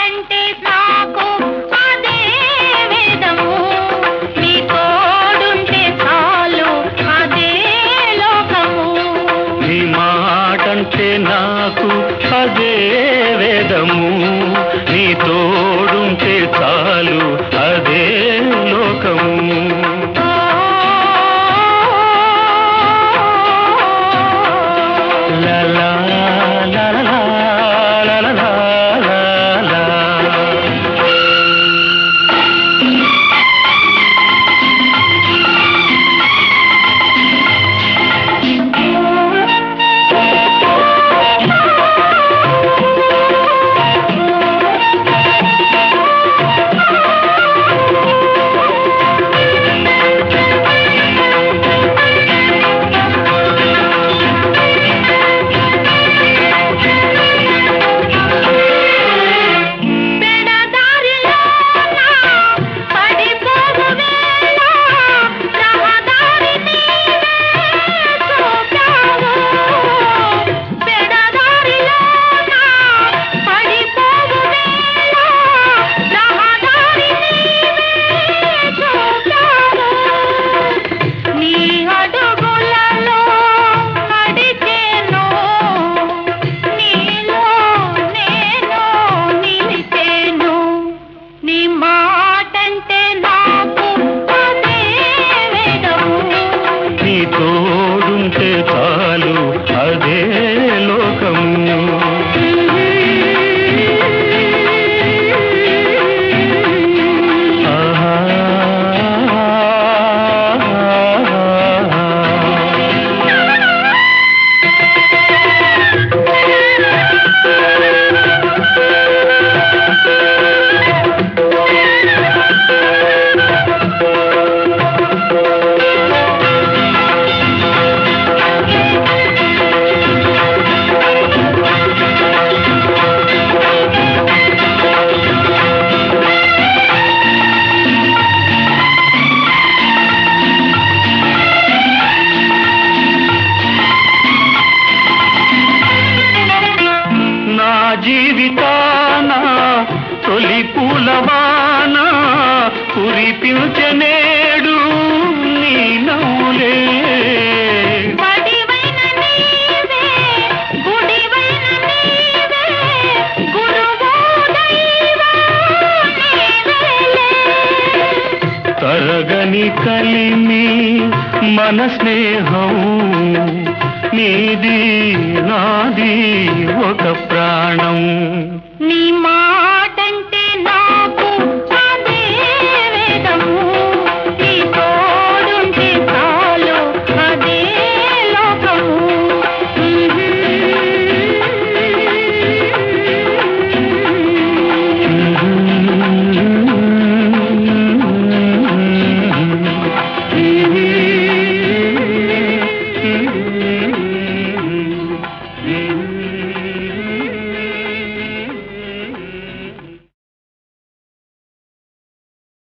మాటంటే నాకు అదే వేదము నీ తోడుంటే చాలు అదే లోకము నీ మాటంటే నాకు అదే వేదము నీ తోడుంటే చాలు అదే లోకము లా లా లా లా లా లా లా లా లా. పెడదారిలోన పడిపోవు వేళ రహదారి నీవే చూపావు పెడదారిలోన పడిపోవు వేళ రహదారి నీవే చూపావు నీ అడుగులలో నడిచేను నీలో నేను నిలిచేను నీ మాటంటే నాకు అదే వేదము నీ తోడుంటే చాలు అదే లోకము నా జీవితాన తొలి పూలవాన కురిపించనేడు నీ నవ్వులే బడివైన నీవే గుడివైన నీవే గురువు దైవం నీవేలే తరగని కలిమి మన స్నేహం నీది నాది ఒక